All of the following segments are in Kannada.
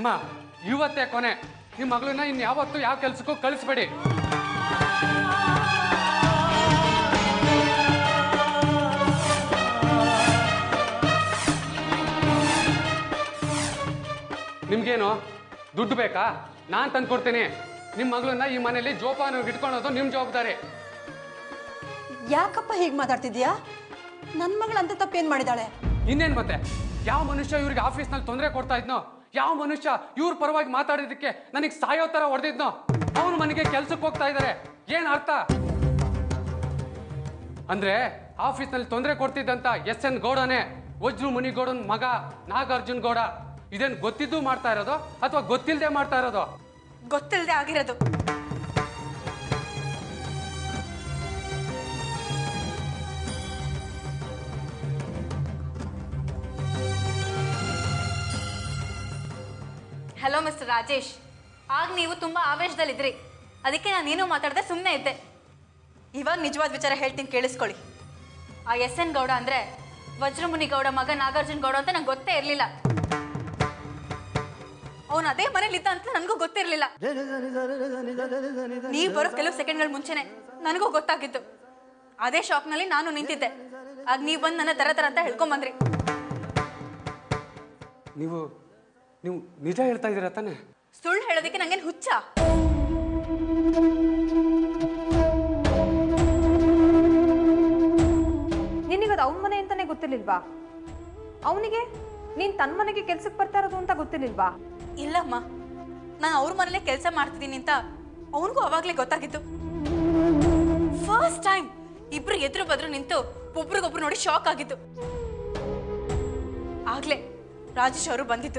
ಅಮ್ಮ ಇವತ್ತೇ ಕೊನೆ ನಿಮ್ಮ ಮಗಳನ್ನ ಇನ್ನು ಯಾವತ್ತೂ ಯಾವ ಕೆಲ್ಸಕ್ಕೂ ಕಳಿಸ್ಬೇಡಿ ನಿಮ್ಗೇನು ದುಡ್ಡು ಬೇಕಾ ನಾನು ತಂದು ಕೊಡ್ತೀನಿ ನಿಮ್ಮ ಮಗಳನ್ನ ಈ ಮನೇಲಿ ಜೋಪಾನ ಇಟ್ಕೊಳ್ಳೋದು ನಿಮ್ಮ ಜವಾಬ್ದಾರಿ ಯಾಕಪ್ಪ ಹೀಗೆ ಮಾತಾಡ್ತಿದ್ಯಾ ನನ್ನ ಮಗಳು ಅಂತ ತಪ್ಪೇನು ಮಾಡಿದಾಳೆ ಇನ್ನೇನು ಮತ್ತೆ ಯಾವ ಮನುಷ್ಯ ಇವ್ರಿಗೆ ಆಫೀಸ್ನಲ್ಲಿ ತೊಂದರೆ ಕೊಡ್ತಾ ಇದ್ನೋ ಯಾವ ಮನುಷ್ಯ ಇವ್ರ ಪರವಾಗಿ ಮಾತಾಡಿದಕ್ಕೆ ನನಗೆ ಸಾಯೋ ಥರ ಹೊಡೆದಿದ್ನೋ ಅವನು ಮನೆಗೆ ಕೆಲ್ಸಕ್ಕೆ ಹೋಗ್ತಾ ಇದ್ದಾರೆ ಏನು ಅರ್ಥ ಅಂದ್ರೆ ಆಫೀಸ್ನಲ್ಲಿ ತೊಂದರೆ ಕೊಡ್ತಿದ್ದಂತ ಎಸ್ ಎನ್ ಗೌಡನೇ ವಜ್ರು ಮುನಿಗೌಡನ್ ಮಗ ನಾಗಾರ್ಜುನ್ ಗೌಡ ಇದೇನು ಗೊತ್ತಿದ್ದು ಮಾಡ್ತಾ ಇರೋದು ಅಥವಾ ಗೊತ್ತಿಲ್ಲದೆ ಮಾಡ್ತಾ ಇರೋದು ಗೊತ್ತಿಲ್ಲದೆ ಆಗಿರೋದು ಹಲೋ ಮಿಸ್ಟರ್ ರಾಜೇಶ್ ಆಗ ನೀವು ತುಂಬ ಆವೇಶದಲ್ಲಿದ್ರಿ ಅದಕ್ಕೆ ನಾನೇನು ಮಾತಾಡದೆ ಸುಮ್ಮನೆ ಇದ್ದೆ ಇವಾಗ ನಿಜವಾದ ವಿಚಾರ ಹೇಳ್ತೀನಿ ಕೇಳಿಸ್ಕೊಳ್ಳಿ ಆ ಎಸ್ ಎನ್ ಗೌಡ ಅಂದರೆ ವಜ್ರಮುನಿ ಗೌಡ ಮಗ ನಾಗಾರ್ಜುನ ಗೌಡ ಅಂತ ನಂಗೆ ಗೊತ್ತೇ ಇರಲಿಲ್ಲ ಅವನು ಅದೇ ಮನೇಲಿ ಇದ್ದ ಅಂತ ನನಗೂ ಗೊತ್ತಿರಲಿಲ್ಲ ನೀವು ಬರೋ ಕೆಲವು ಸೆಕೆಂಡ್ಗಳ ಮುಂಚೆನೆ ನನಗೂ ಗೊತ್ತಾಗಿತ್ತು ಅದೇ ಶಾಕ್ನಲ್ಲಿ ನಾನು ನಿಂತಿದ್ದೆ ಆಗ ನೀವು ಬಂದು ನನ್ನ ತರ ತರ ಅಂತ ಹೇಳ್ಕೊಂಬಂದ್ರಿ ನೀವು ನೀವು ನಿಜ ಹೇಳ್ತಾ ಇದ್ದೀರಾ ತಾನೇ ಸುಳ್ಳು ಹೇಳೋದಕ್ಕೆ ನಂಗೇನು ಹುಚ್ಚ ನಿನಗದು ಅವನ ಮನೆ ಅಂತಾನೆ ಗೊತ್ತಿರ್ಲಿಲ್ವಾ ಅವನಿಗೆ ನೀನ್ ತನ್ನ ಮನೆಗೆ ಕೆಲ್ಸಕ್ಕೆ ಬರ್ತಾ ಇರೋದು ಅಂತ ಗೊತ್ತಿರ್ಲಿಲ್ವಾ ಇಲ್ಲಮ್ಮ ನಾನು ಅವ್ರ ಮನೇಲೆ ಕೆಲಸ ಮಾಡ್ತಿದ್ದೀನಿ ಅಂತ ಅವನಿಗೂ ಅವಾಗಲೇ ಗೊತ್ತಾಗಿತ್ತು ಫಸ್ಟ್ ಟೈಮ್ ಇಬ್ರು ಎದುರು ಬದ್ರು ನಿಂತು ಒಬ್ರಿಗೊಬ್ರು ನೋಡಿ ಶಾಕ್ ಆಗಿತ್ತು ಆಗ್ಲೇ ರಾಜೇಶ್ ಅವರು ಬಂದಿದ್ದು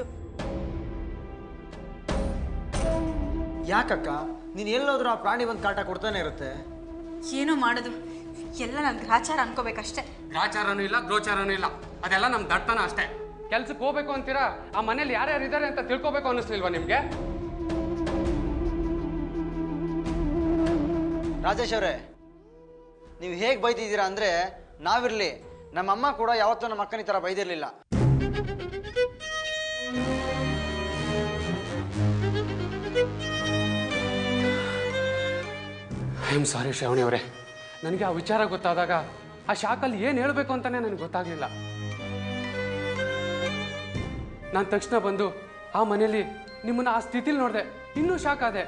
ಯಾಕಕ್ಕ ನೀನು ಎಲ್ಲೋದ್ರೂ ಆ ಪ್ರಾಣಿ ಬಂದು ಕಾಟ ಕೊಡ್ತಾನೆ ಇರುತ್ತೆ ಏನೋ ಮಾಡೋದು ಎಲ್ಲ ನನ್ನ ಗ್ರಾಚಾರ ಅನ್ಕೋಬೇಕಷ್ಟೇ ಗ್ರಾಚಾರನೂ ಇಲ್ಲ ಗೋಚಾರನೂ ಇಲ್ಲ ಅದೆಲ್ಲ ನಮ್ಮ ದಡ್ತನ ಅಷ್ಟೇ ಕೆಲ್ಸಕ್ಕೆ ಹೋಗ್ಬೇಕು ಅಂತೀರಾ ಆ ಮನೇಲಿ ಯಾರ್ಯಾರು ಇದ್ದಾರೆ ಅಂತ ತಿಳ್ಕೊಬೇಕು ಅನ್ನಿಸ್ಲಿಲ್ವಾ ನಿಮ್ಗೆ ರಾಜೇಶ್ ಅವರೇ ನೀವು ಹೇಗೆ ಬೈತಿದ್ದೀರಾ ಅಂದರೆ ನಾವಿರಲಿ ನಮ್ಮಮ್ಮ ಕೂಡ ಯಾವತ್ತೂ ನಮ್ಮ ಅಕ್ಕನ ಈ ಥರ ಬೈದಿರಲಿಲ್ಲ ಐ ಆಮ್ ಸಾರಿ ಶ್ರಾವಣಿ ಅವರೇ ನನಗೆ ಆ ವಿಚಾರ ಗೊತ್ತಾದಾಗ ಆ ಶಾಕಲ್ಲಿ ಏನು ಹೇಳಬೇಕು ಅಂತಾನೆ ನನಗೆ ಗೊತ್ತಾಗಲಿಲ್ಲ ನಾನು ತಕ್ಷಣ ಬಂದು ಆ ಮನೇಲಿ ನಿಮ್ಮನ್ನ ಆ ಸ್ಥಿತಿಲಿ ನೋಡಿದೆ ಇನ್ನೂ ಶಾಕ್ ಆದೆ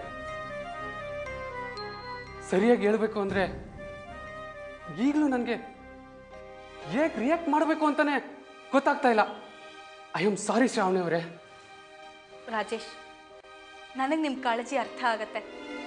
ಸರಿಯಾಗಿ ಹೇಳಬೇಕು ಅಂದರೆ ಈಗಲೂ ನನಗೆ ಹೇಗೆ ರಿಯಾಕ್ಟ್ ಮಾಡಬೇಕು ಅಂತಾನೆ ಗೊತ್ತಾಗ್ತಾ ಇಲ್ಲ ಐ ಆಮ್ ಸಾರಿ ಶ್ರಾವಣಿ ಅವರೇ ರಾಜೇಶ್ ನನಗೆ ನಿಮ್ಮ ಕಾಳಜಿ ಅರ್ಥ ಆಗತ್ತೆ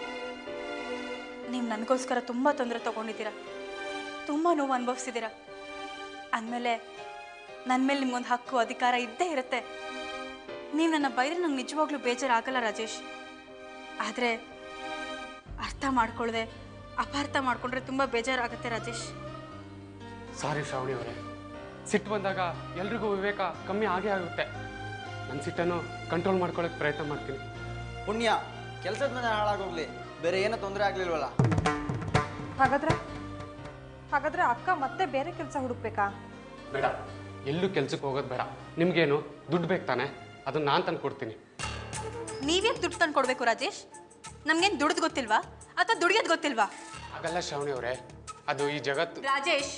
ನೀವು ನನಗೋಸ್ಕರ ತುಂಬ ತೊಂದರೆ ತಗೊಂಡಿದ್ದೀರಾ ತುಂಬ ನೋವು ಅನುಭವಿಸಿದ್ದೀರಾ ಅಂದಮೇಲೆ ನನ್ನ ಮೇಲೆ ನಿಮ್ಗೊಂದು ಹಕ್ಕು ಅಧಿಕಾರ ಇದ್ದೇ ಇರುತ್ತೆ ನೀವು ನನ್ನ ಬೈದ್ರೆ ನಂಗೆ ನಿಜವಾಗ್ಲೂ ಬೇಜಾರಾಗಲ್ಲ ರಾಜೇಶ್ ಆದರೆ ಅರ್ಥ ಮಾಡ್ಕೊಳ್ಳದೆ ಅಪಾರ್ಥ ಮಾಡ್ಕೊಂಡ್ರೆ ತುಂಬ ಬೇಜಾರಾಗುತ್ತೆ ರಾಜೇಶ್ ಸಾರಿ ಶ್ರಾವಣಿ ಅವರೇ ಸಿಟ್ಟು ಬಂದಾಗ ಎಲ್ರಿಗೂ ವಿವೇಕ ಕಮ್ಮಿ ಆಗೇ ಆಗುತ್ತೆ ನನ್ನ ಸಿಟ್ಟನ್ನು ಕಂಟ್ರೋಲ್ ಮಾಡ್ಕೊಳ್ಳೋಕೆ ಪ್ರಯತ್ನ ಮಾಡ್ತೀನಿ ಪುಣ್ಯ ಕೆಲಸದ ಮನೆ ಹಾಳಾಗೋಗ್ಲಿ ಬೇರೆ ಏನೋ ತೊಂದರೆ ಆಗಲಿಲ್ವಲ್ಲ ಹಾಗಾದ್ರೆ ಹಾಗಾದ್ರೆ ಅಕ್ಕ ಮತ್ತೆ ಬೇರೆ ಕೆಲಸ ಹುಡುಕ್ಬೇಕಾ ಬೇಡ ಎಲ್ಲೂ ಕೆಲ್ಸಕ್ಕೆ ಹೋಗೋದು ಬೇಡ ನಿಮ್ಗೇನು ದುಡ್ಡು ಬೇಕು ತಾನೆ ಅದನ್ನ ನಾನು ತಂದು ಕೊಡ್ತೀನಿ ನೀವ್ಯಾಕೆ ದುಡ್ಡು ತಂದು ಕೊಡಬೇಕು ರಾಜೇಶ್ ನಮ್ಗೇನು ದುಡ್ದು ಗೊತ್ತಿಲ್ವಾ ಅಥವಾ ದುಡಿಯೋದು ಗೊತ್ತಿಲ್ವಾ ಹಾಗಲ್ಲ ಶ್ರಾವಣಿ ಅವರೇ ಅದು ಈ ಜಗತ್ತು ರಾಜೇಶ್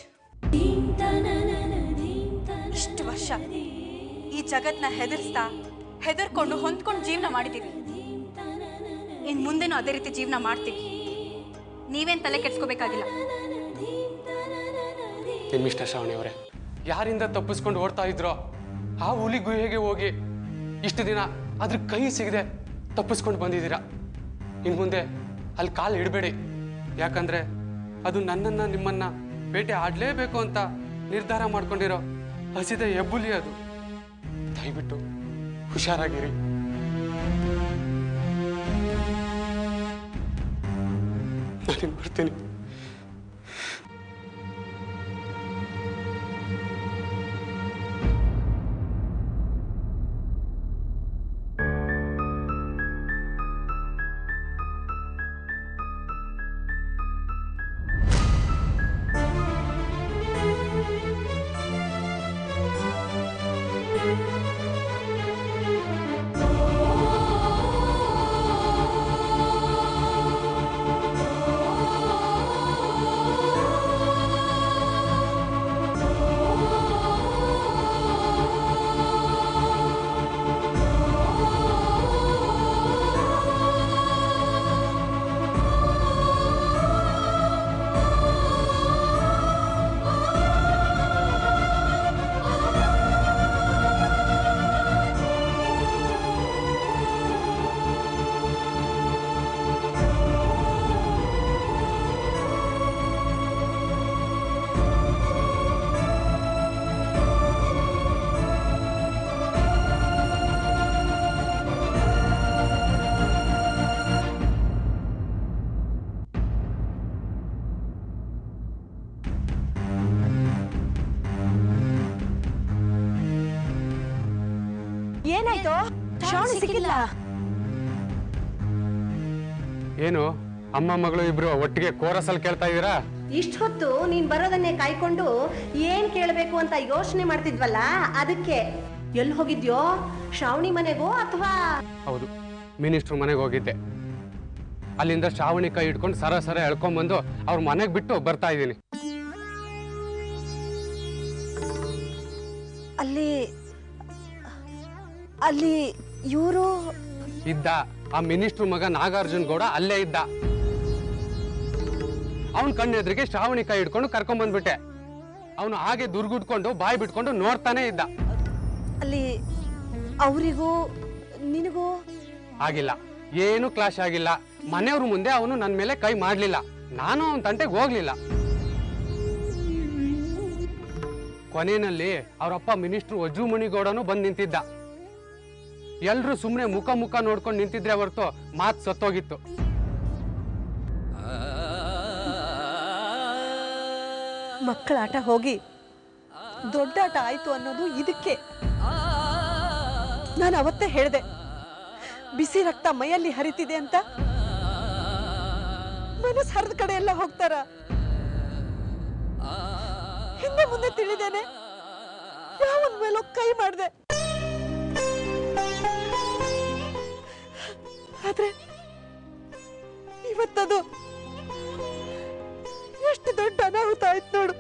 ಇಷ್ಟು ವರ್ಷ ಈ ಜಗತ್ನ ಹೆದರ್ಸ್ತಾ ಹೆದರ್ಕೊಂಡು ಹೊಂದ್ಕೊಂಡು ಜೀವನ ಮಾಡಿದ್ದೀವಿ ಇನ್ ಮುಂದೆನೂ ಅದೇ ರೀತಿ ಜೀವನ ಮಾಡ್ತೀವಿ ನೀವೇನ್ ತಲೆ ಕೆಡ್ಸ್ಕೋಬೇಕಾಗಿಲ್ಲ ನಿಮ್ಮಿಷ್ಟ ಶ್ರಾವಣಿ ಅವರೇ ಯಾರಿಂದ ತಪ್ಪಿಸ್ಕೊಂಡು ಓಡ್ತಾ ಇದ್ರೋ ಆ ಹುಲಿ ಗುಹೆಗೆ ಹೋಗಿ ಇಷ್ಟು ದಿನ ಅದ್ರ ಕೈ ಸಿಗದೆ ತಪ್ಪಿಸ್ಕೊಂಡು ಬಂದಿದ್ದೀರಾ ಇನ್ನು ಮುಂದೆ ಅಲ್ಲಿ ಕಾಲು ಇಡಬೇಡಿ ಯಾಕಂದ್ರೆ ಅದು ನನ್ನನ್ನ ನಿಮ್ಮನ್ನ ಬೇಟೆ ಆಡಲೇಬೇಕು ಅಂತ ನಿರ್ಧಾರ ಮಾಡ್ಕೊಂಡಿರೋ ಹಸಿದ ಎಬ್ಬುಲಿ ಅದು ದಯವಿಟ್ಟು ಹುಷಾರಾಗಿರಿ ನಾನಿನ್ ಬರ್ತೀನಿ ಆ ಏನಾಯ್ತು ಶ್ರಾವಣಿ ಸಿಕ್ಕಿಲ್ಲ ಏನು ಅಮ್ಮ ಮಗಳು ಇಬ್ರು ಒಟ್ಟಿಗೆ ಕೋರಸಲ್ಲಿ ಕೇಳ್ತಾ ಇದ್ದೀರಾ ಇಷ್ಟ ಹೊತ್ತು ನೀನ್ ಬರೋದನ್ನೇ ಕಾಯ್ಕೊಂಡು ಏನ್ ಕೇಳಬೇಕು ಅಂತ ಯೋಚನೆ ಮಾಡ್ತಿದ್ವಲ್ಲ ಅದಕ್ಕೆ ಎಲ್ಲಿ ಹೋಗಿದ್ಯೋ ಶ್ರಾವಣಿ ಮನೆಗೋ ಅಥವಾ ಹೌದು ಮಿನಿಸ್ಟ್ರು ಮನೆಗೆ ಹೋಗಿದ್ದೆ ಅಲ್ಲಿಂದ ಶ್ರಾವಣಿ ಕೈ ಹಿಡ್ಕೊಂಡು ಸರ ಸರ ಎಳ್ಕೊಂಬಂದು ಅವ್ರ ಮನೆಗೆ ಬಿಟ್ಟು ಬರ್ತಾ ಇದ್ದೀನಿ ಅಲ್ಲಿ ಅಲ್ಲಿ ಇವರು ಇದ್ದ ಆ ಮಿನಿಸ್ಟ್ರು ಮಗ ನಾಗಾರ್ಜುನ್ ಗೌಡ ಅಲ್ಲೇ ಇದ್ದ ಅವನ ಕಣ್ಣೆದ್ರಿಗೆ ಶ್ರಾವಣಿ ಕೈ ಹಿಡ್ಕೊಂಡು ಕರ್ಕೊಂಡ್ ಬಂದ್ಬಿಟ್ಟೆ ಅವನು ಹಾಗೆ ದುರ್ಗುಟ್ಕೊಂಡು ಬಾಯಿ ಬಿಟ್ಕೊಂಡು ನೋಡ್ತಾನೆ ಇದ್ದ ಅಲ್ಲಿ ಅವರಿಗೂ ನಿನಗೂ ಆಗಿಲ್ಲ ಏನು ಕ್ಲಾಶ್ ಆಗಿಲ್ಲ ಮನೆಯವ್ರ ಮುಂದೆ ಅವನು ನನ್ನ ಮೇಲೆ ಕೈ ಮಾಡ್ಲಿಲ್ಲ ನಾನು ಅವನ ತಂಟೆಗೆ ಹೋಗ್ಲಿಲ್ಲ ಕೊನೆಯಲ್ಲಿ ಅವರಪ್ಪ ಮಿನಿಸ್ಟ್ರು ವಜ್ರುಮಣಿಗೌಡನು ಬಂದು ನಿಂತಿದ್ದ ಎಲ್ರು ಸುಮ್ಮನೆ ಮುಖ ಮುಖ ನೋಡ್ಕೊಂಡು ನಿಂತಿದ್ರೆ ಹೊರತು ಮಾತು ಸತ್ತೋಗಿತ್ತು ಮಕ್ಕಳ ಆಟ ಹೋಗಿ ದೊಡ್ಡಾಟ ಆಯ್ತು ಅನ್ನೋದು ಇದಕ್ಕೆ ನಾನು ಅವತ್ತೇ ಹೇಳಿದೆ ಬಿಸಿ ರಕ್ತ ಮೈಯಲ್ಲಿ ಹರಿತಿದೆ ಅಂತ ಮನಸ್ಸು ಹರಿದ ಕಡೆ ಎಲ್ಲ ಹೋಗ್ತಾರ ಹಿಂದೆ ಮುಂದೆ ತಿಳಿದೇನೆ ಯಾವನ್ ಮೇಲೋ ಕೈ ಮಾಡಿದೆ ಆದ್ರೆ ಇವತ್ತದು ಎಷ್ಟು ದೊಡ್ಡ ಅನಾಹುತ ಆಯ್ತು ನೋಡು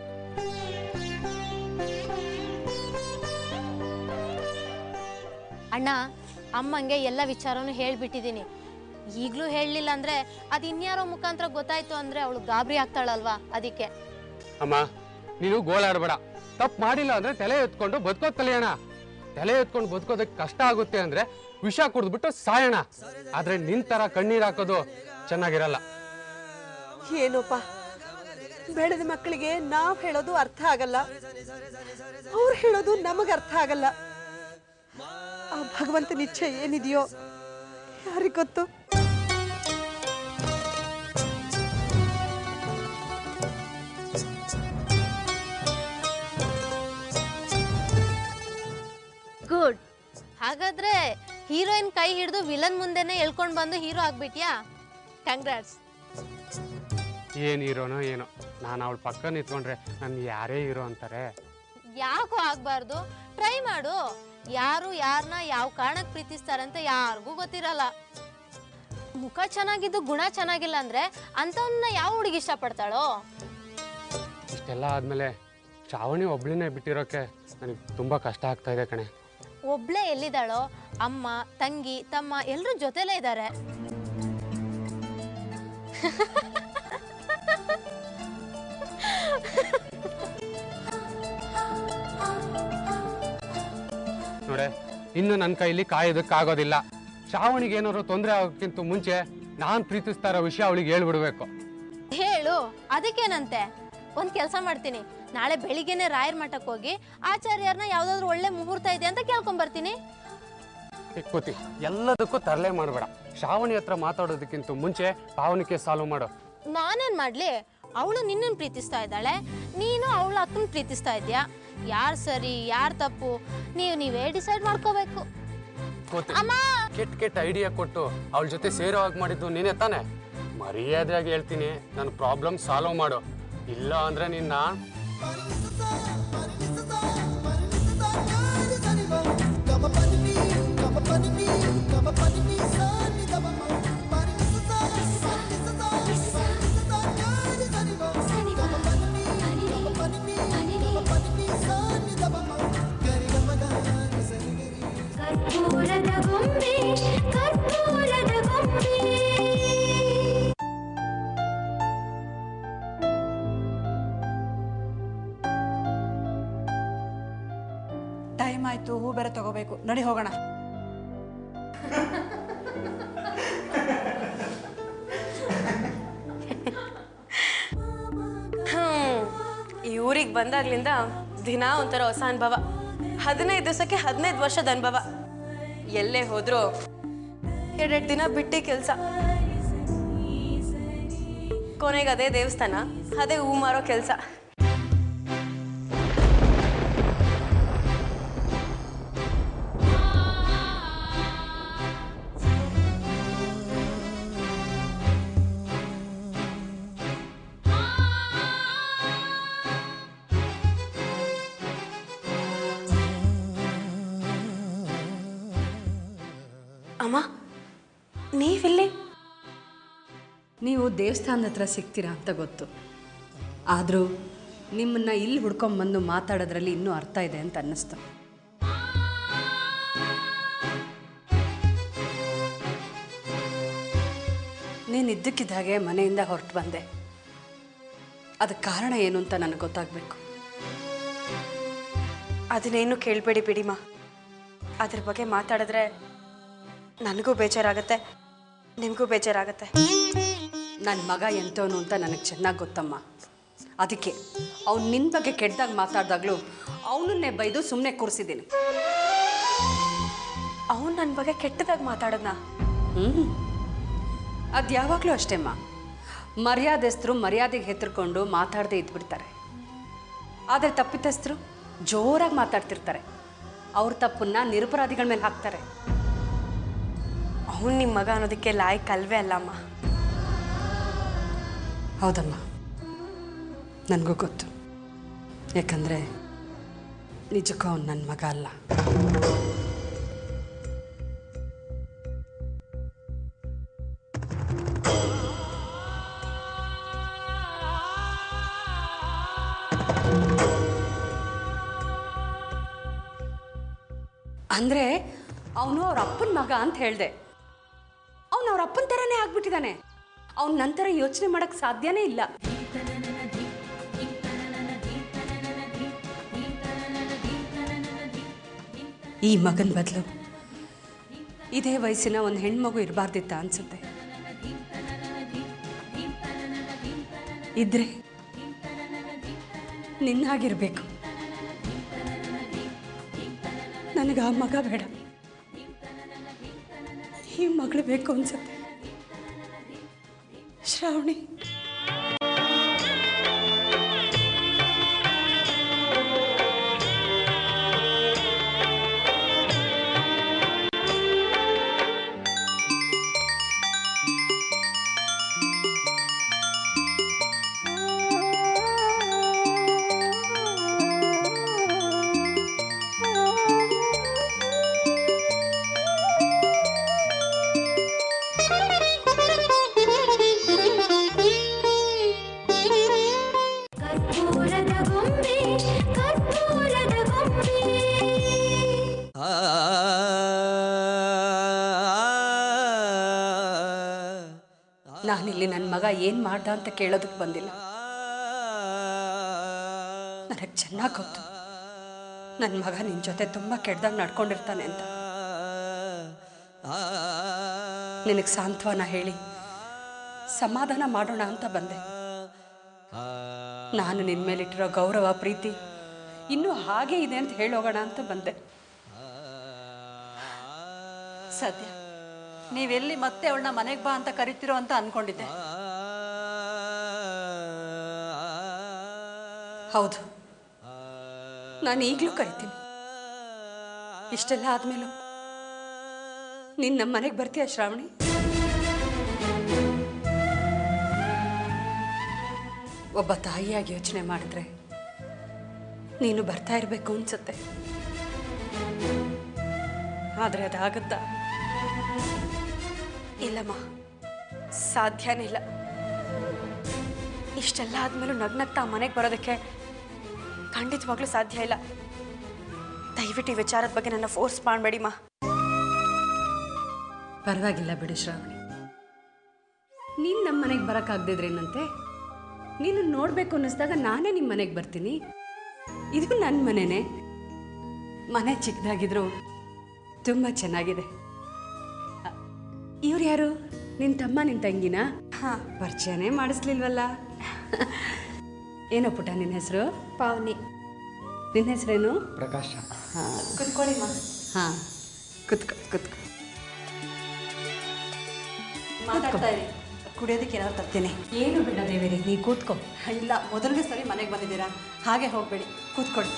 ಅಣ್ಣ ಅಮ್ಮಂಗೆ ಎಲ್ಲ ವಿಚಾರನೂ ಹೇಳ್ಬಿಟ್ಟಿದ್ದೀನಿ ಈಗಲೂ ಹೇಳಲಿಲ್ಲ ಅಂದ್ರೆ ಅದು ಇನ್ಯಾರೋ ಮುಖಾಂತರ ಗೊತ್ತಾಯ್ತು ಅಂದ್ರೆ ಅವಳು ಗಾಬರಿ ಆಗ್ತಾಳಲ್ವಾ ಅದಕ್ಕೆ ಅಮ್ಮ ನೀನು ಗೋಳಾಡ್ಬೇಡ ತಪ್ಪು ಮಾಡಿಲ್ಲ ಅಂದ್ರೆ ತಲೆ ಎತ್ಕೊಂಡು ಬದುಕೋದ್ ಕಲಿಯೋಣ ತಲೆ ಎತ್ಕೊಂಡು ಬದುಕೋದಕ್ಕೆ ಕಷ್ಟ ಆಗುತ್ತೆ ಅಂದ್ರೆ ವಿಷ ಕುಡಿದ್ಬಿಟ್ಟು ಸಾಯೋಣ ಆದ್ರೆ ನಿನ್ ತರ ಕಣ್ಣೀರ್ ಹಾಕೋದು ಚೆನ್ನಾಗಿರಲ್ಲ ಏನೋಪ್ಪ ಬೆಳೆದ ಮಕ್ಕಳಿಗೆ ನಾವ್ ಹೇಳೋದು ಅರ್ಥ ಆಗಲ್ಲ ಅವ್ರು ಹೇಳೋದು ನಮಗ್ ಅರ್ಥ ಆಗಲ್ಲ ಆ ಭಗವಂತನ ಇಚ್ಛೆ ಏನಿದೆಯೋ ಯಾರಿಗ್ ಗೊತ್ತು ಗುಡ್ ಹಾಗಾದ್ರೆ ಹೀರೋಯಿನ್ ಕೈ ಹಿಡಿದು ವಿಲನ್ ಮುಂದೆನೆ ಎಳ್ಕೊಂಡು ಬಂದು ಹೀರೋ ಆಗ್ಬಿಟ್ಯಾ ಕಂಗ್ರಾಟ್ಸ್ ಏನ್ ಹೀರೋನೋ ಏನೋ ನಾನು ಅವಳ ಪಕ್ಕ ನಿಂತ್ಕೊಂಡ್ರೆ ನನ್ಗೆ ಯಾರೇ ಹೀರೋ ಅಂತಾರೆ ಯಾಕೋ ಆಗ್ಬಾರ್ದು ಟ್ರೈ ಮಾಡು ಯಾರು ಯಾರನ್ನ ಯಾವ ಕಾರಣಕ್ಕೆ ಪ್ರೀತಿಸ್ತಾರಂತ ಯಾರಿಗೂ ಗೊತ್ತಿರಲ್ಲ ಮುಖ ಚೆನ್ನಾಗಿದ್ದು ಗುಣ ಚೆನ್ನಾಗಿಲ್ಲ ಅಂದ್ರೆ ಅಂಥವನ್ನ ಯಾವ ಹುಡುಗಿ ಇಷ್ಟಪಡ್ತಾಳೋ ಇಷ್ಟೆಲ್ಲ ಆದ್ಮೇಲೆ ಶ್ರಾವಣಿ ಒಬ್ಳಿನೇ ಬಿಟ್ಟಿರೋಕೆ ನನಗೆ ತುಂಬಾ ಕಷ್ಟ ಆಗ್ತಾ ಇದೆ ಕಣೆ ಒಬ್ಳೇ ಎಲ್ಲಿದ್ದಾಳೋ ಅಮ್ಮ ತಂಗಿ ತಮ್ಮ ಎಲ್ಲರೂ ಜೊತೆಲೇ ಇದ್ದಾರೆ ನೋಡೆ ಇನ್ನು ನನ್ನ ಕೈಲಿ ಕಾಯೋದಕ್ಕಾಗೋದಿಲ್ಲ ಶ್ರಾವಣಿಗೆ ಏನಾದ್ರು ತೊಂದರೆ ಆಗೋಕ್ಕಿಂತ ಮುಂಚೆ ನಾನು ಪ್ರೀತಿಸ್ತಾ ಇರೋ ವಿಷಯ ಅವಳಿಗೆ ಹೇಳ್ಬಿಡ್ಬೇಕು ಹೇಳು ಅದಕ್ಕೇನಂತೆ ಒಂದ್ ಕೆಲಸ ಮಾಡ್ತೀನಿ ನಾಳೆ ಬೆಳಿಗ್ಗೆನೆ ರಾಯರ್ ಮಠಕ್ಕೆ ಹೋಗಿ ಆಚಾರ್ಯರನ್ನ ಯಾವ್ದಾದ್ರು ಒಳ್ಳೆ ಮುಹೂರ್ತ ಇದೆ ಅಂತ ಕೇಳ್ಕೊಂಡ್ ಬರ್ತೀನಿ ಕೂತಿ ಎಲ್ಲದಕ್ಕೂ ತರಲೆ ಮಾಡಬೇಡ ಶ್ರಾವಣಿ ಹತ್ರ ಮಾತಾಡೋದಕ್ಕಿಂತ ಮುಂಚೆ ಪಾವನಿಕೆ ಸಾಲ್ವ್ ಮಾಡು ನಾನೇನ್ ಮಾಡ್ಲಿ ಅವಳು ನಿನ್ನನ್ ಪ್ರೀತಿಸ್ತಾ ಇದ್ದಾಳೆ ನೀನು ಅವಳ ಅಕ್ಕನ ಪ್ರೀತಿಸ್ತಾ ಇದ್ಯಾ ಯಾರ್ ಸರಿ ಯಾರ್ ತಪ್ಪು ನೀವು ನೀವೇ ಡಿಸೈಡ್ ಮಾಡ್ಕೋಬೇಕು ಕೂತಿ ಅಮ್ಮ ಕೆಟ್ಟ ಕೆಟ್ಟ ಐಡಿಯಾ ಕೊಟ್ಟು ಅವಳ ಜೊತೆ ಸೇರೋ ಹಾಗೆ ಮಾಡಿದ್ದು ನೀನೇ ತಾನೆ ಮರ್ಯಾದೆಯಾಗಿ ಹೇಳ್ತೀನಿ ನನ್ನ ಪ್ರಾಬ್ಲಮ್ ಸಾಲ್ವ್ ಮಾಡು ಇಲ್ಲ ಅಂದ್ರೆ ನಿನ್ನ ಕರ್ಪೂರದ ಗೊಂಬೆ ಕರ್ಪೂರದ ಗೊಂಬೆ ಟೈಮ್ ಆಯ್ತು ಹೂ ಬೇರೆ ತಗೋಬೇಕು ನಡಿ ಹೋಗೋಣ ಈ ಊರಿಗೆ ಬಂದಾಗ್ಲಿಂದ ದಿನ ಒಂಥರ ಹೊಸ ಅನುಭವ ಹದಿನೈದು ದಿವಸಕ್ಕೆ ಹದಿನೈದು ವರ್ಷದ ಅನುಭವ ಎಲ್ಲೇ ಹೋದ್ರು ಎರಡೆರಡು ದಿನ ಬಿಟ್ಟು ಕೆಲಸ ಕೊನೆಗೆ ಅದೇ ದೇವಸ್ಥಾನ ಅದೇ ಹೂ ಮಾರೋ ಕೆಲಸ ಅಮ್ಮ ನೀವಿಲ್ಲಿ ನೀವು ದೇವಸ್ಥಾನದ ಹತ್ರ ಸಿಗ್ತೀರಾ ಅಂತ ಗೊತ್ತು ಆದರೂ ನಿಮ್ಮನ್ನು ಇಲ್ಲಿ ಹುಡ್ಕೊಂಬಂದು ಮಾತಾಡೋದ್ರಲ್ಲಿ ಇನ್ನೂ ಅರ್ಥ ಇದೆ ಅಂತ ಅನ್ನಿಸ್ತು ನೀನು ಇದ್ದಕ್ಕಿದ್ದ ಹಾಗೆ ಮನೆಯಿಂದ ಹೊರಟು ಬಂದೆ ಅದಕ್ಕೆ ಕಾರಣ ಏನು ಅಂತ ನನಗೆ ಗೊತ್ತಾಗಬೇಕು ಅದನ್ನೇನು ಕೇಳಬೇಡಿ ಬಿಡಿಮ್ಮ ಅದ್ರ ಬಗ್ಗೆ ಮಾತಾಡಿದ್ರೆ ನನಗೂ ಬೇಜಾರಾಗತ್ತೆ ನಿಮಗೂ ಬೇಜಾರಾಗತ್ತೆ ನನ್ನ ಮಗ ಎಂಥವನು ಅಂತ ನನಗೆ ಚೆನ್ನಾಗಿ ಗೊತ್ತಮ್ಮ ಅದಕ್ಕೆ ಅವ್ನು ನಿನ್ನ ಬಗ್ಗೆ ಕೆಟ್ಟದಾಗ ಮಾತಾಡಿದಾಗಲೂ ಅವನನ್ನೇ ಬೈದು ಸುಮ್ಮನೆ ಕೂರಿಸಿದ್ದೀನಿ ಅವನು ನನ್ನ ಬಗ್ಗೆ ಕೆಟ್ಟದಾಗಿ ಮಾತಾಡೋದ್ನ ಹ್ಞೂ ಅದು ಯಾವಾಗಲೂ ಅಷ್ಟೇಮ್ಮ ಮರ್ಯಾದೆಸ್ತರು ಮರ್ಯಾದೆಗೆ ಹೆತ್ತರ್ಕೊಂಡು ಮಾತಾಡದೆ ಇದ್ಬಿಡ್ತಾರೆ ಆದರೆ ತಪ್ಪಿತಸ್ಥರು ಜೋರಾಗಿ ಮಾತಾಡ್ತಿರ್ತಾರೆ ಅವ್ರ ತಪ್ಪನ್ನ ನಿರಪರಾಧಿಗಳ ಮೇಲೆ ಹಾಕ್ತಾರೆ ಅವನು ನಿಮ್ಮ ಮಗ ಅನ್ನೋದಕ್ಕೆ ಲಾಯಕ್ ಅಲ್ವೇ ಅಲ್ಲಮ್ಮ ಹೌದಮ್ಮ ನನಗೂ ಗೊತ್ತು ಯಾಕಂದರೆ ನಿಜಕ್ಕೂ ಅವ್ನು ನನ್ನ ಮಗ ಅಲ್ಲ ಅಂದರೆ ಅವನು ಅವ್ರ ಅಪ್ಪನ ಮಗ ಅಂತ ಹೇಳಿದೆ ಅವನು ಅವ್ರ ಅಪ್ಪನ ಥರನೇ ಆಗ್ಬಿಟ್ಟಿದ್ದಾನೆ ಅವ್ನ ನಂತರ ಯೋಚನೆ ಮಾಡೋಕ್ಕೆ ಸಾಧ್ಯನೇ ಇಲ್ಲ ಈ ಮಗನ ಬದಲು ಇದೇ ವಯಸ್ಸಿನ ಒಂದು ಹೆಣ್ಮಗು ಇರಬಾರ್ದಿತ್ತ ಅನ್ಸುತ್ತೆ ಇದ್ರೆ ನಿನ್ನಾಗಿರ್ಬೇಕು ನನಗೆ ಆ ಮಗ ಬೇಡ ಈ ಮಗಳು ಬೇಕು ಅನ್ಸುತ್ತೆ ಶ್ರಾವಣಿ ಕರ್ಪೂರದ ಗೊಂಬೆ ಕರ್ಪೂರದ ಗೊಂಬೆ ನಾನಿಲ್ಲಿ ನನ್ನ ಮಗ ಏನು ಮಾಡ್ದ ಅಂತ ಕೇಳೋದಕ್ಕೆ ಬಂದಿಲ್ಲ ನನಗೆ ಚೆನ್ನಾಗಿ ಗೊತ್ತು ನನ್ನ ಮಗ ನಿನ್ನ ಜೊತೆ ತುಂಬ ಕೆಟ್ಟದಾಗ ನಡ್ಕೊಂಡಿರ್ತಾನೆ ಅಂತ ನಿನಗೆ ಸಾಂತ್ವನ ಹೇಳಿ ಸಮಾಧಾನ ಮಾಡೋಣ ಅಂತ ಬಂದೆ ನಾನು ನಿನ್ನ ಮೇಲಿಟ್ಟಿರೋ ಗೌರವ ಪ್ರೀತಿ ಇನ್ನೂ ಹಾಗೆ ಇದೆ ಅಂತ ಹೇಳೋಗೋಣ ಅಂತ ಬಂದೆ ಸದ್ಯ ನೀವೆಲ್ಲಿ ಮತ್ತೆ ಅವಳನ್ನ ಮನೆಗೆ ಬಾ ಅಂತ ಕರಿತಿರೋ ಅಂತ ಅನ್ಕೊಂಡಿದ್ದೆ ಹೌದು ನಾನು ಈಗಲೂ ಕರಿತೀನಿ ಇಷ್ಟೆಲ್ಲ ಆದ್ಮೇಲೂ ನೀನು ನಮ್ಮ ಮನೆಗೆ ಬರ್ತೀಯ ಶ್ರಾವಣಿ ಒಬ್ಬ ತಾಯಿಯಾಗಿ ಯೋಚನೆ ಮಾಡಿದ್ರೆ ನೀನು ಬರ್ತಾ ಇರಬೇಕು ಅನ್ಸುತ್ತೆ ಆದರೆ ಅದಾಗುತ್ತಾ ಇಲ್ಲಮ್ಮ ಸಾಧ್ಯನೇ ಇಲ್ಲ ಇಷ್ಟೆಲ್ಲ ಆದ್ಮೇಲೂ ನಗ್ನಗ್ತಾ ಮನೆಗೆ ಬರೋದಕ್ಕೆ ಖಂಡಿತವಾಗ್ಲೂ ಸಾಧ್ಯ ಇಲ್ಲ ದಯವಿಟ್ಟು ಈ ವಿಚಾರದ ಬಗ್ಗೆ ನನ್ನ ಫೋರ್ಸ್ ಮಾಡಬೇಡಿಮ್ಮ ಪರವಾಗಿಲ್ಲ ಬಿಡು ಶ್ರಾವಣಿ ನೀನು ನಮ್ಮ ಮನೆಗೆ ಬರೋಕ್ಕಾಗದಿದ್ರೇನಂತೆ ನೀನು ನೋಡಬೇಕು ಅನ್ನಿಸ್ದಾಗ ನಾನೇ ನಿಮ್ಮ ಮನೆಗೆ ಬರ್ತೀನಿ ಇದು ನನ್ನ ಮನೆನೇ ಮನೆ ಚಿಕ್ಕದಾಗಿದ್ರು ತುಂಬ ಚೆನ್ನಾಗಿದೆ ಇವ್ರು ಯಾರು ನಿನ್ನ ತಮ್ಮ ನಿನ್ನ ತಂಗಿನಾ ಹಾಂ ಪರಿಚಯನೇ ಮಾಡಿಸ್ಲಿಲ್ವಲ್ಲ ಏನೋ ಪುಟ್ಟ ನಿನ್ನ ಹೆಸರು ಪಾವನಿ ನಿನ್ನ ಹೆಸರೇನು ಪ್ರಕಾಶ ಹಾಂ ಕುತ್ಕೊಳ್ಳಿಮ್ಮ ಹಾಂ ಕುತ್ಕೊ ಕುತ್ಕೊ ಮಾತಾಡ್ತಾ ಇರಿ ಕುಡಿಯೋದಕ್ಕೆ ಏನಾದ್ರು ತರ್ತೀನಿ ಏನು ಬೇಡ ದೇವೇರಿ ನೀ ಕೂತ್ಕೊ ಇಲ್ಲ ಮೊದಲನೇ ಸರಿ ಮನೆಗೆ ಬಂದಿದ್ದೀರಾ ಹಾಗೆ ಹೋಗಬೇಡಿ ಕೂತ್ಕೊಳ್ಳಿ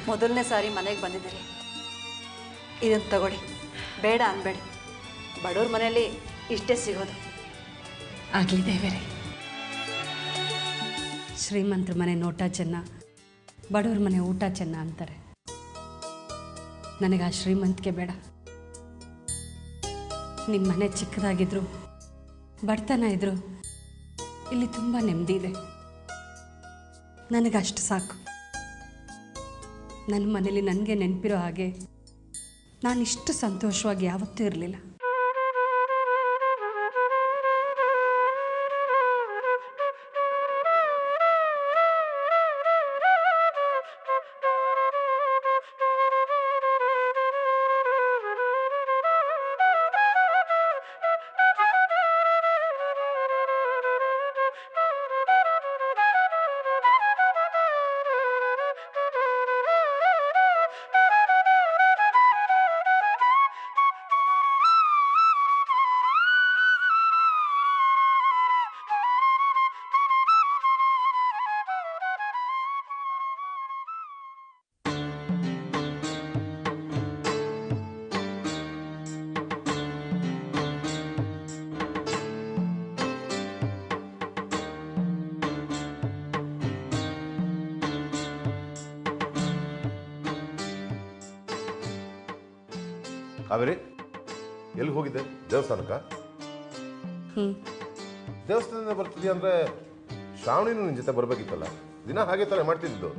ಮೊದಲನೇ ಸಾರಿ ಮನೆಗೆ ಬಂದಿದ್ದೀರಿ ಇದನ್ನು ತಗೊಳ್ಳಿ ಬೇಡ ಅನ್ಬೇಡಿ ಬಡವ್ರ ಮನೆಯಲ್ಲಿ ಇಷ್ಟೇ ಸಿಗೋದು ಆಗಲಿ ದೇವರೇ ಶ್ರೀಮಂತರ ಮನೆ ನೋಟ ಚೆನ್ನ ಬಡವ್ರ ಮನೆ ಊಟ ಚೆನ್ನ ಅಂತಾರೆ ನನಗೆ ಆ ಶ್ರೀಮಂತಿಕೆ ಬೇಡ ನಿಮ್ಮ ಮನೆ ಚಿಕ್ಕದಾಗಿದ್ರು ಬಡತನ ಇದ್ರು ಇಲ್ಲಿ ತುಂಬ ನೆಮ್ಮದಿ ಇದೆ ನನಗಷ್ಟು ಸಾಕು ನನ್ನ ಮನೇಲಿ ನನಗೆ ನೆನಪಿರೋ ಹಾಗೆ ನಾನಿಷ್ಟು ಸಂತೋಷವಾಗಿ ಯಾವತ್ತೂ ಇರಲಿಲ್ಲ ಕಾವೇರಿ ಎಲ್ಲಿ ಹೋಗಿದ್ದೆ ದೇವಸ್ಥಾನಕ್ಕ ಹ್ಞೂ ದೇವಸ್ಥಾನದಿಂದ ಬರ್ತಿದ್ಯಾ ಅಂದ್ರೆ ಶ್ರಾವಣಿನೂ ನಿನ್ನ ಜೊತೆ ಬರ್ಬೇಕಿತ್ತಲ್ಲ ದಿನ ಹಾಗೆ ತಾನೇ ಮಾಡ್ತಿದ್ದು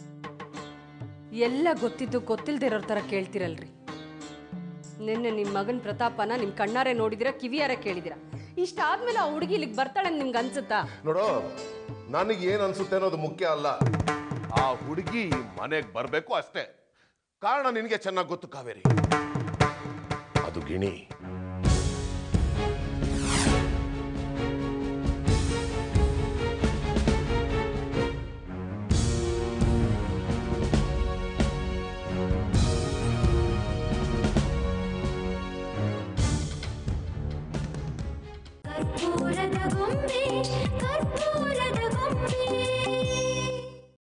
ಎಲ್ಲ ಗೊತ್ತಿದ್ದು ಗೊತ್ತಿಲ್ದಿರೋರ್ ಥರ ಕೇಳ್ತಿರಲ್ರಿ ನಿನ್ನೆ ನಿಮ್ಮ ಮಗನ ಪ್ರತಾಪನ ನಿಮ್ಮ ಕಣ್ಣಾರೆ ನೋಡಿದಿರ ಕಿವಿಯಾರೆ ಕೇಳಿದಿರ ಇಷ್ಟಾದ್ಮೇಲೆ ಆ ಹುಡುಗಿ ಇಲ್ಲಿಗೆ ಬರ್ತಾಳೆ ಅಂತ ನಿಮ್ಗೆ ಅನ್ಸುತ್ತಾ ನೋಡು ನನಗೆ ಏನು ಅನ್ಸುತ್ತೆ ಅನ್ನೋದು ಮುಖ್ಯ ಅಲ್ಲ ಆ ಹುಡುಗಿ ಮನೆಗೆ ಬರಬೇಕು ಅಷ್ಟೇ ಕಾರಣ ನಿನಗೆ ಚೆನ್ನಾಗಿ ಗೊತ್ತು ಕಾವೇರಿ ಅದು ಗಿಣಿ